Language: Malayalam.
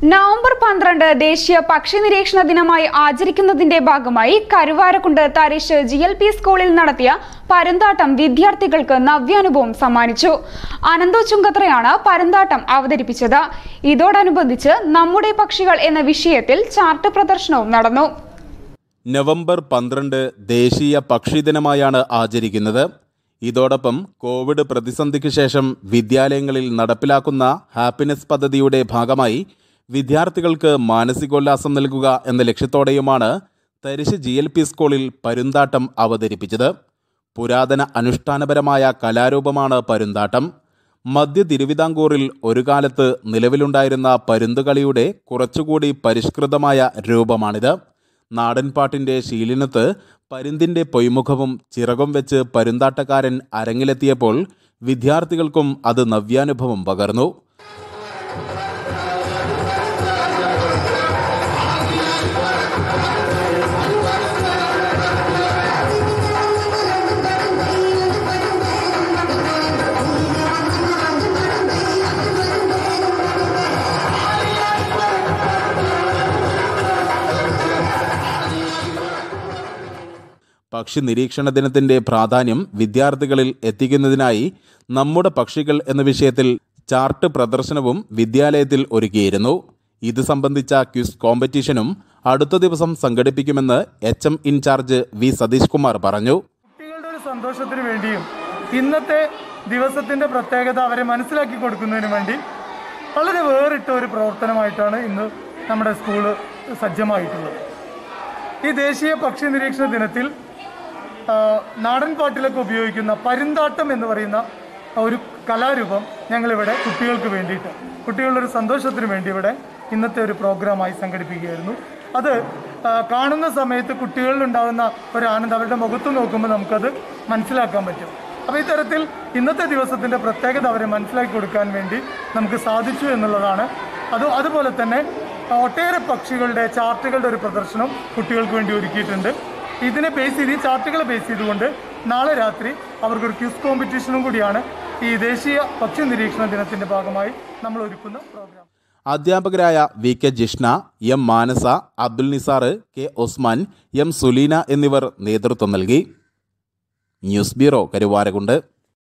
നവംബർ പന്ത്രണ്ട് ദേശീയ പക്ഷി നിരീക്ഷണ ദിനമായി ആചരിക്കുന്നതിന്റെ ഭാഗമായി Karuvarakundu Tharish G L P സ്കൂളിൽ നടത്തിയ പരുന്താട്ടം വിദ്യാർത്ഥികൾക്ക് നവ്യാനുഭവം സമ്മാനിച്ചു അനന്തു ചുങ്കത്രയാണ് പരുന്താട്ടം അവതരിപ്പിച്ചത് ഇതോടനുബന്ധിച്ച് നമ്മുടെ പക്ഷികൾ എന്ന വിഷയത്തിൽ ചാർട്ട് പ്രദർശനവും നടന്നു നവംബർ പന്ത്രണ്ട് ദേശീയ പക്ഷി ദിനമായാണ് ആചരിക്കുന്നത് ഇതോടൊപ്പം കോവിഡ് പ്രതിസന്ധിക്ക് ശേഷം വിദ്യാലയങ്ങളിൽ നടപ്പിലാക്കുന്ന ഹാപ്പിനെസ് പദ്ധതിയുടെ ഭാഗമായി വിദ്യാർത്ഥികൾക്ക് മാനസികോല്ലാസം നൽകുക എന്ന ലക്ഷ്യത്തോടെയുമാണ് തരിശ് ജി എൽ പി സ്കൂളിൽ പരുന്താട്ടം അവതരിപ്പിച്ചത് പുരാതന അനുഷ്ഠാനപരമായ കലാരൂപമാണ് പരുന്താട്ടം മധ്യ തിരുവിതാംകൂറിൽ ഒരു കാലത്ത് നിലവിലുണ്ടായിരുന്ന പരുന്തുകളിയുടെ കുറച്ചുകൂടി പരിഷ്കൃതമായ രൂപമാണിത് നാടൻപാട്ടിൻ്റെ ശീലിനത്ത് പരുന്തിൻ്റെ പൊയ്മുഖവും ചിറകും വെച്ച് പരുന്താട്ടക്കാരൻ അരങ്ങിലെത്തിയപ്പോൾ വിദ്യാർത്ഥികൾക്കും അത് നവ്യാനുഭവം പകർന്നു പക്ഷി നിരീക്ഷണ ദിനത്തിന്റെ പ്രാധാന്യം വിദ്യാർത്ഥികളിൽ എത്തിക്കുന്നതിനായി നമ്മുടെ പക്ഷികൾ എന്ന വിഷയത്തിൽ ചാർട്ട് പ്രദർശനവും വിദ്യാലയത്തിൽ ഒരുക്കിയിരുന്നു ഇത് സംബന്ധിച്ച ക്വിസ് കോമ്പറ്റീഷനും അടുത്ത ദിവസം സംഘടിപ്പിക്കുമെന്ന് H M incharge V Satheesh Kumar പറഞ്ഞു കുട്ടികളുടെ ഒരു സന്തോഷത്തിന് വേണ്ടിയും ഇന്നത്തെ ദിവസത്തിന്റെ പ്രത്യേകത അവരെ മനസ്സിലാക്കി കൊടുക്കുന്നതിന് വേണ്ടി വളരെ വേറിട്ട ഒരു പ്രവർത്തനമായിട്ടാണ് ഇന്ന് നമ്മുടെ സ്കൂള് സജ്ജമായിട്ടുള്ളത് ഈ ദേശീയ പക്ഷി നിരീക്ഷണ ദിനത്തിൽ ആ, നാടൻ പാട്ടിലൊക്കെ ഉപയോഗിക്കുന്ന പരുന്താട്ടം എന്ന് പറയുന്ന ഒരു കലാരൂപം ഞങ്ങളിവിടെ കുട്ടികൾക്ക് വേണ്ടിയിട്ട് കുട്ടികളുടെ ഒരു സന്തോഷത്തിന് വേണ്ടി ഇവിടെ ഇന്നത്തെ ഒരു പ്രോഗ്രാമായി സംഘടിപ്പിക്കുകയായിരുന്നു അത് ആ, കാണുന്ന സമയത്ത് കുട്ടികളിൽ ഉണ്ടാകുന്ന ഒരു ആനന്ദം അവരുടെ മുഖത്ത് നോക്കുമ്പോൾ നമുക്കത് മനസ്സിലാക്കാൻ പറ്റും അപ്പോൾ ഇത്തരത്തിൽ ഇന്നത്തെ ദിവസത്തിൻ്റെ പ്രത്യേകത അവരെ മനസ്സിലാക്കി കൊടുക്കാൻ വേണ്ടി നമുക്ക് സാധിച്ചു എന്നുള്ളതാണ് അത് അതുപോലെ തന്നെ ഒട്ടേറെ പക്ഷികളുടെ ചാർട്ടുകളുടെ ഒരു പ്രദർശനം കുട്ടികൾക്ക് വേണ്ടി ഒരുക്കിയിട്ടുണ്ട് ഇതിനെ ബേസ് ചെയ്ത് ഈ ചാർട്ടുകളെ ബേസ് ചെയ്തുകൊണ്ട് നാളെ രാത്രി അവർക്കൊരു ക്യൂസ് കോമ്പറ്റീഷനും കൂടിയാണ് ഈ ദേശീയ പക്ഷി നിരീക്ഷണ ദിനത്തിന്റെ ഭാഗമായി നമ്മൾ ഒരുക്കുന്ന പ്രോഗ്രാം അധ്യാപകരായ V K Jishna M Manasa Abdul Nisar K Osman M Suleena എന്നിവർ നേതൃത്വം നൽകി ന്യൂസ് ബ്യൂറോ കരുവാരകുണ്ട്